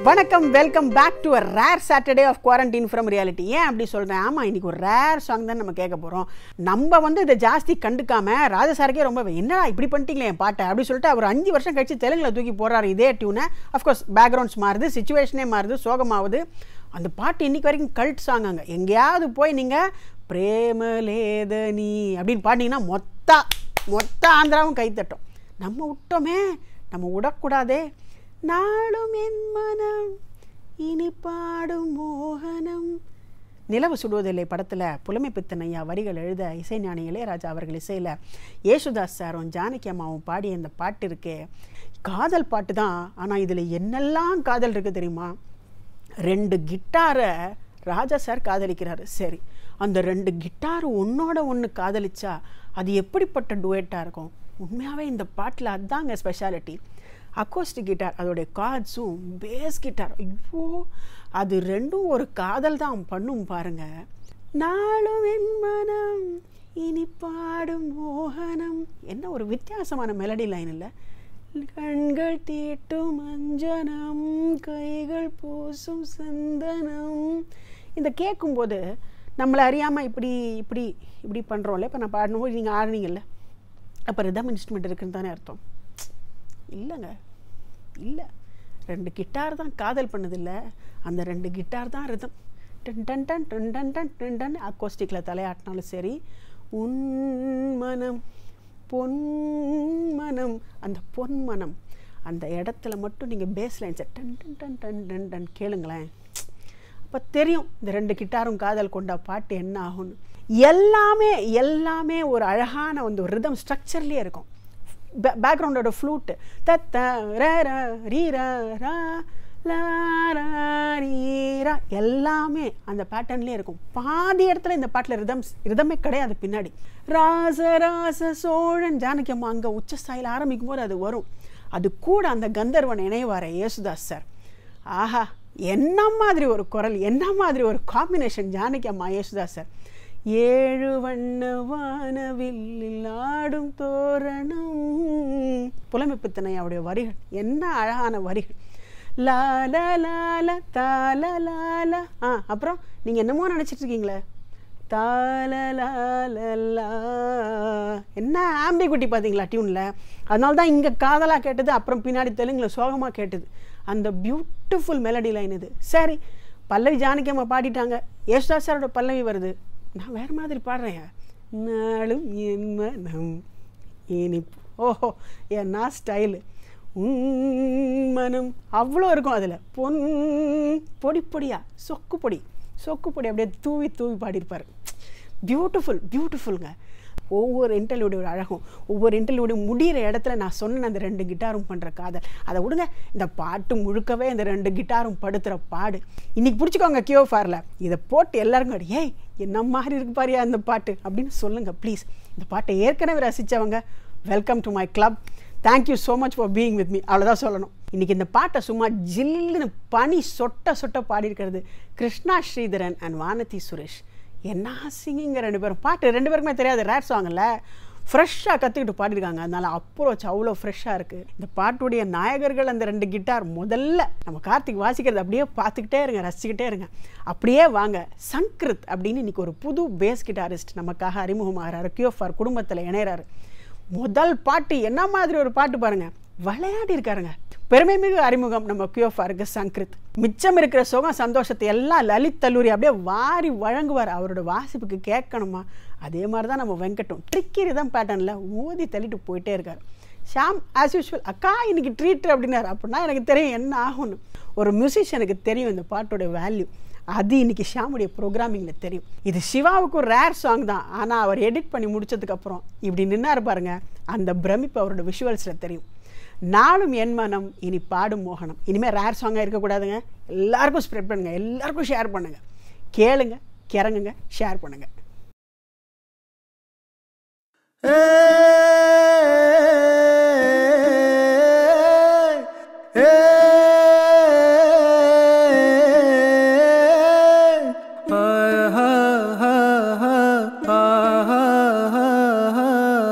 வணக்கம் welcome back to a rare Saturday of quarantine from reality ஏன் அப்படி சொல்கிறேன் ஆமாம் இன்னைக்கு ஒரு ரேர் சாங் தான் நம்ம கேட்க போகிறோம் நம்ம வந்து இதை ஜாஸ்தி கண்டுக்காம ராஜசாருக்கே ரொம்ப என்னடா இப்படி பண்ணிட்டீங்களே என் பாட்டை அப்படி சொல்லிட்டு அவர் அஞ்சு வருஷம் கழிச்சு தெலுங்குல தூக்கி போடுறாரு இதே டியூனை அஃப்கோர்ஸ் பேக்ரவுண்ட்ஸ் மாறுது சுச்சுவேஷனே மாறுது சோகமாகுது அந்த பாட்டு இன்னைக்கு வரைக்கும் கல்ட் சாங் அங்கே எங்கேயாவது போய் நீங்கள் பிரேமலேதனி அப்படின்னு பாடினீங்கன்னா மொத்த மொத்த ஆந்திராவும் கைத்தட்டும் நம்ம விட்டோமே நம்ம விடக்கூடாதே நாளும் என் மனம் இனி பாடும் மோகனம் நிலவு சுடுவதில்லை படத்தில் புலமை பித்தன் ஐயா வரிகள் எழுத இசைஞானி இளையராஜா அவர்கள் இசையில் யேசுதாஸ் சாரும் ஜானகி அம்மாவும் பாடிய இந்த பாட்டு இருக்கே காதல் பாட்டு தான் ஆனால் இதில் என்னெல்லாம் காதல் இருக்குது தெரியுமா ரெண்டு கிட்டாரை ராஜா சார் காதலிக்கிறாரு சரி அந்த ரெண்டு கிட்டார் ஒன்றோட ஒன்று காதலிச்சா அது எப்படிப்பட்ட டுவேட்டாக இருக்கும் உண்மையாகவே இந்த பாட்டில் அதுதாங்க ஸ்பெஷாலிட்டி அக்கோஸ்டிக் கிட்டார் அதோடைய கார்ட்ஸும் பேஸ் கிட்டார் ஐயோ அது ரெண்டும் ஒரு காதல் தான் பண்ணும் பாருங்க நாளும் என் மனம் இனி பாடும் மோகனம் என்ன ஒரு வித்தியாசமான மெலடி லைன் இல்லை கண்கள் தீட்டும் அஞ்சனம் கைகள் பூசும் சந்தனம் இந்த கேட்கும்போது நம்மளை அறியாமல் இப்படி இப்படி இப்படி பண்ணுறோம்ல இப்போ நான் பாடணும்போது நீங்கள் ஆடுனீங்கல்ல அப்போ ரிதம் இன்ஸ்ட்ருமெண்ட் இருக்குன்னு தானே அர்த்தம் இல்லைங்க இல்லை ரெண்டு கிட்டார் தான் காதல் பண்ணுதில்ல அந்த ரெண்டு கிட்டார் தான் ரிதம் டன் டன் டன் டன் டன் டன் டன் டன் அக்கோஸ்டிக்கில் தலையாட்டினாலும் சரி உன் மனம் பொன்மனம் அந்த பொன்மனம் அந்த இடத்துல மட்டும் நீங்கள் பேஸ் லைன்ஸை டன் டன் டன் டன் டன் டன் கேளுங்களேன் அப்போ தெரியும் இந்த ரெண்டு கிட்டாரும் காதல் கொண்டா பாட்டு என்ன ஆகும்னு எல்லாமே எல்லாமே ஒரு அழகான வந்து ஒரு ரிதம் ஸ்ட்ரக்சர்லேயே இருக்கும் பேக்ரவுண்டோட ஃப்ளூட்டு தத்த ர ர ரீ ர ரா லா ரா ரீரா எல்லாமே அந்த பேட்டர்ன்லேயே இருக்கும் பாதி இடத்துல இந்த பாட்டில் ரிதம் ரிதமே கிடையாது பின்னாடி ராச ராச சோழன் ஜானகி அம்மா அங்கே உச்சஸ்தாயில் ஆரம்பிக்கும் போது அது வரும் அது கூட அந்த கந்தர்வன் இணைவார யேசுதாஸ் சார் ஆஹா என்ன மாதிரி ஒரு குரல் என்ன மாதிரி ஒரு காம்பினேஷன் ஜானகி அம்மா யேசுதாஸ் சார் ஏழு வண்ண வானவில்லில் ஆடும் தோரணம் புலமைப்பித்தனை அவருடைய வரிகள் என்ன அழகான வரிகள் லால லால தால லால ஆ அப்புறம் நீங்கள் என்னமோ நினச்சிட்டு இருக்கீங்களே தாலலா என்ன ஆம்பிகுட்டி பார்த்தீங்களா டியூனில் அதனால தான் இங்கே காதலாக கேட்டது அப்புறம் பின்னாடி தெலுங்கில் சோகமாக கேட்டது அந்த பியூட்டிஃபுல் மெலடி லைன் இது சரி பல்லவி ஜானகி அம்மா பாடிட்டாங்க யேசுதாஸ் சாரோட பல்லவி வருது நான் வேறு மாதிரி பாடுறேன் நாளும் என் மனம் இனிப்பு ஓஹோ என்ன ஸ்டைலு மனம் அவ்வளோ இருக்கும் அதில் பொன் பொடி பொடியா சொக்கு பொடி சொக்கு பொடி அப்படியே தூவி தூவி பாடியிருப்பார் பியூட்டிஃபுல் பியூட்டிஃபுல்ங்க ஒவ்வொரு இன்டர்வியூடைய அழகும் ஒவ்வொரு இன்டர்வியூடைய முடிகிற இடத்துல நான் சொன்ன அந்த ரெண்டு கிட்டாரும் பண்ணுற காதல் அதை விடுங்க இந்த பாட்டு முழுக்கவே இந்த ரெண்டு கிட்டாரும் படுத்துகிற பாடு இன்றைக்கி பிடிச்சிக்கோங்க கியோ ஃபாரில் இதை போட்டு எல்லாருக்கும் ஏய் என்ன மாதிரி இருக்கு பாரியா இந்த பாட்டு அப்படின்னு சொல்லுங்கள் ப்ளீஸ் இந்த பாட்டை ஏற்கனவே ரசித்தவங்க welcome to my club thank you so much for being with me அவ்வளோதான் சொல்லணும் இன்றைக்கி இந்த பாட்டை சும்மா ஜில்லுன்னு பனி சொட்ட சொட்ட பாடியிருக்கிறது கிருஷ்ணா ஸ்ரீதரன் அண்ட் வானதி சுரேஷ் என்ன சிங்கிங்க ரெண்டு பேரும் பாட்டு ரெண்டு பேருக்குமே தெரியாது ரேர் சாங்கில் ஃப்ரெஷ்ஷாக கற்றுக்கிட்டு பாடிருக்காங்க அதனால் அப்ரோச் அவ்வளோ ஃப்ரெஷ்ஷாக இருக்குது இந்த பாட்டுடைய நாயகர்கள் அந்த ரெண்டு கிட்டார் முதல்ல நம்ம கார்த்திக் வாசிக்கிறது அப்படியே பார்த்துக்கிட்டே இருங்க ரசிச்சுக்கிட்டே இருங்க அப்படியே வாங்க சன்கிருத் அப்படின்னு இன்றைக்கி ஒரு புது பேஸ் கிட்டாரிஸ்ட் நமக்காக அறிமுகமாகிறாரு கியோஃபார் குடும்பத்தில் இணைகிறாரு முதல் பாட்டு என்ன மாதிரி ஒரு பாட்டு பாருங்க விளையாடி இருக்காருங்க பெருமை மிகு அறிமுகம் நம்ம கியோஃபாருக்கு சங்கிருத் மிச்சம் இருக்கிற சுகம் சந்தோஷத்தை எல்லாம் லலித் தல்லூரி அப்படியே வாரி வழங்குவார் அவரோட வாசிப்புக்கு கேட்கணுமா அதே மாதிரி தான் நம்ம வெங்கட்டும் ட்ரிக்கி ரிதம் பேட்டர்னில் ஊதி தள்ளிட்டு போயிட்டே இருக்கார் ஷாம் ஆஸ் யூஷுவல் அக்கா இன்னைக்கு ட்ரீட் அப்படின்னாரு அப்படின்னா எனக்கு தெரியும் என்ன ஆகும்னு ஒரு மியூசிஷியனுக்கு தெரியும் இந்த பாட்டோட வேல்யூ அது இன்னைக்கு ஷாமுடைய ப்ரோக்ராமிங்கில் தெரியும் இது சிவாவுக்கு ஒரு ரேர் சாங் தான் ஆனால் அவர் எடிட் பண்ணி முடிச்சதுக்கப்புறம் இப்படி நின்னார் பாருங்க அந்த பிரமிப்பு அவரோட விஷுவல்ஸில் தெரியும் நாளும் என் மனம் இனி பாடும் மோகனம் இனிமேல் ரேர் சாங்காக இருக்கக்கூடாதுங்க எல்லாருக்கும் ஸ்ப்ரெட் பண்ணுங்கள் எல்லாருக்கும் ஷேர் பண்ணுங்கள் கேளுங்க கிறங்குங்க ஷேர் பண்ணுங்கள் ஆ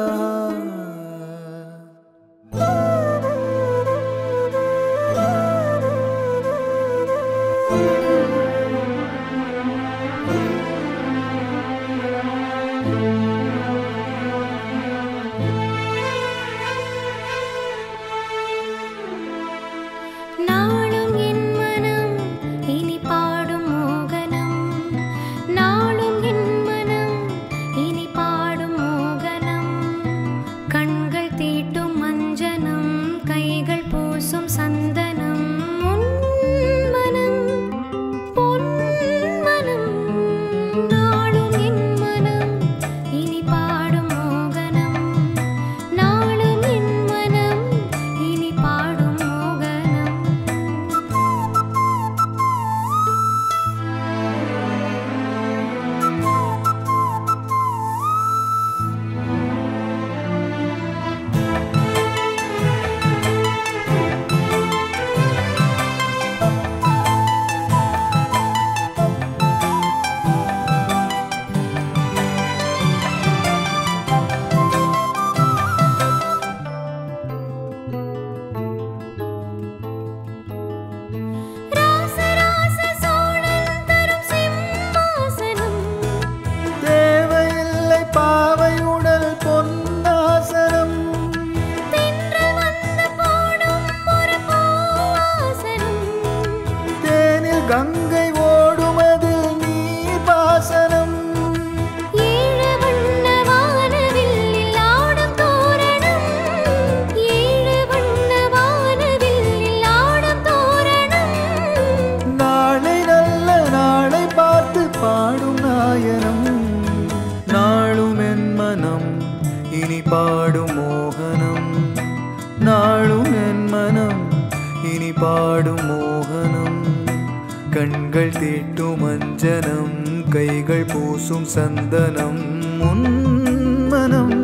மனம் இனி பாடும் மோகனம் நாளும் என் மனம் இனி பாடும் மோகனம் கண்கள் தீட்டும் அஞ்சனம் கைகள் பூசும் சந்தனம் உன்மனம்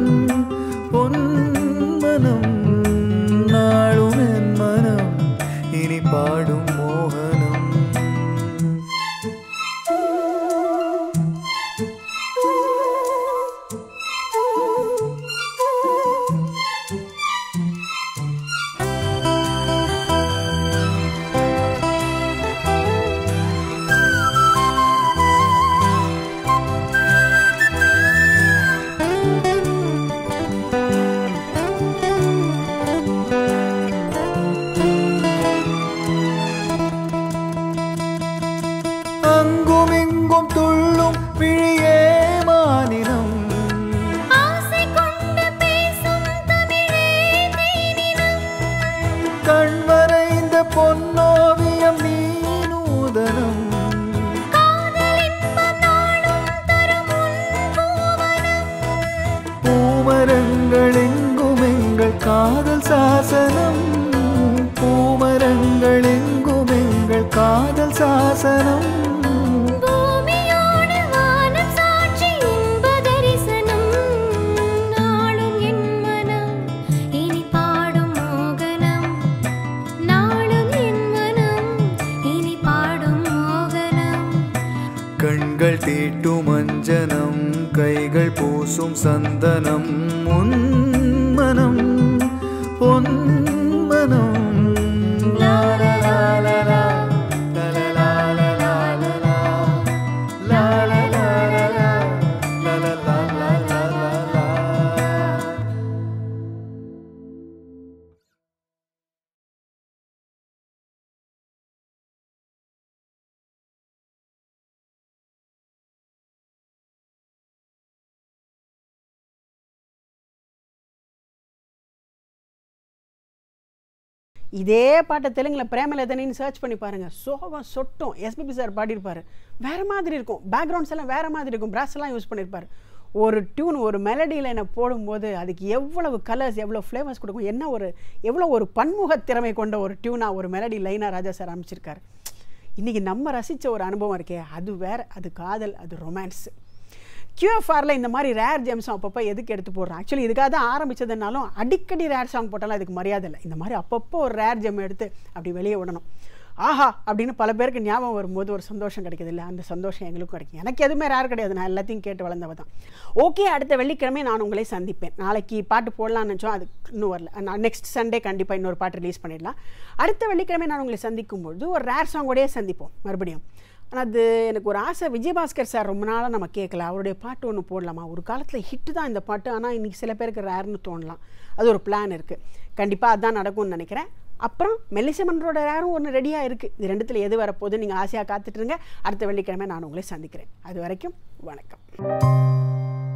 பொன்மனம் நாளும் என் மனம் இனி பாடும் மோகனம் அங்கும் இங்கும் துள்ளும் பிழியே மாநிலம் ஆசை கொண்டு பேசும் தமிழே தேனினம் கண் வரைந்த பொன்னோவியம் நீ நூதனம் காதல் இன்பம் நாளும் தரும் உன் பூவனம் பூமரங்கள் எங்கும் எங்கள் காதல் சாசனம் பூமரங்கள் எங்கும் எங்கள் காதல் சாசனம் பூமியோடு வானம் சாட்சி இன்ப தரிசனம் நாளும் என் மனம் இனி பாடும் மோகனம் நாளும் என் மனம் இனி பாடும் மோகனம் கண்கள் தீட்டும் அஞ்சனம் கைகள் பூசும் சந்தனம் உன்மனம் பொன்மனம் லா லா லா லா லா, லா லா லா லா லா லா, லா லா லா லா லா, லா லா லா லா லா லா லா. இதே பாட்டை தெலுங்குல பிரேமலதனின்னு சர்ச் பண்ணி பாருங்க சோகம் சொட்டும் எஸ்பிபி சார் பாடியிருப்பாரு வேற மாதிரி இருக்கும் பேக்ரவுண்ட்ஸ் எல்லாம் வேற மாதிரி இருக்கும் brass எல்லாம் யூஸ் பண்ணியிருப்பாரு ஒரு டியூன் ஒரு மெலடி லைனை போடும்போது அதுக்கு எவ்வளவு கலர்ஸ் எவ்வளோ ஃப்ளேவர்ஸ் கொடுக்கும் என்ன ஒரு எவ்வளோ ஒரு பன்முக திறமை கொண்ட ஒரு டியூனாக ஒரு மெலடி லைனாக ராஜா சார் அமைச்சிருக்காரு இன்றைக்கி நம்ம ரசித்த ஒரு அனுபவம் இருக்கே அது வேற அது காதல் அது ரொமான்ஸ் கியூஎஃப்ஆரில் இந்த மாதிரி ரேர் ஜெம்ஸும் அப்பப்போ எதுக்கு எடுத்து போடுறோம் ஆக்சுவலி இதுக்காக தான் ஆரம்பிச்சதுனாலும் அடிக்கடி ரேர் சாங் போட்டாலும் அதுக்கு மரியாதை இல்லை இந்த மாதிரி அப்பப்போ ஒரு ரேர் ஜெம் எடுத்து அப்படி வெளியே விடணும் ஆஹா அப்படின்னு பல பேருக்கு ஞாபகம் வரும்போது ஒரு சந்தோஷம் கிடைக்குது இல்லை அந்த சந்தோஷம் எங்களுக்கும் கிடைக்கும் எனக்கு எதுவுமே ரேர் கிடையாது நான் எல்லாத்தையும் கேட்டு வளர்ந்தவ தான் ஓகே அடுத்த வெள்ளிக்கிழமை நான் உங்களை சந்திப்பேன் நாளைக்கு பாட்டு போடலாம்னு நினச்சோம் அது இன்னும் வரல நான் நெக்ஸ்ட் சண்டே கண்டிப்பாக இன்னொரு பாட்டு ரிலீஸ் பண்ணிடலாம் அடுத்த வெள்ளிக்கிழமை நான் உங்களை சந்திக்கும் பொழுது ஒரு ரேர் சாங்கோடயே சந்திப்போம் மறுபடியும் ஆனால் அது எனக்கு ஒரு ஆசை விஜயபாஸ்கர் சார் ரொம்ப நாளாக நம்ம கேட்கல அவருடைய பாட்டு ஒன்று போடலாமா ஒரு காலத்தில் ஹிட்டு தான் இந்த பாட்டு ஆனால் இன்றைக்கி சில பேருக்கு ரேர்னு தோணலாம் அது ஒரு பிளான் இருக்குது கண்டிப்பாக அதான் நடக்கும்னு நினைக்கிறேன் அப்புறம் மெல்லிசமன்றோட ரேரும் ஒன்று ரெடியாக இருக்குது இது ரெண்டுத்தில் எது வரப்போகுது நீங்கள் ஆசையாக காத்துட்ருங்க அடுத்த வெள்ளிக்கிழமை நான் உங்களை சந்திக்கிறேன் அது வரைக்கும் வணக்கம்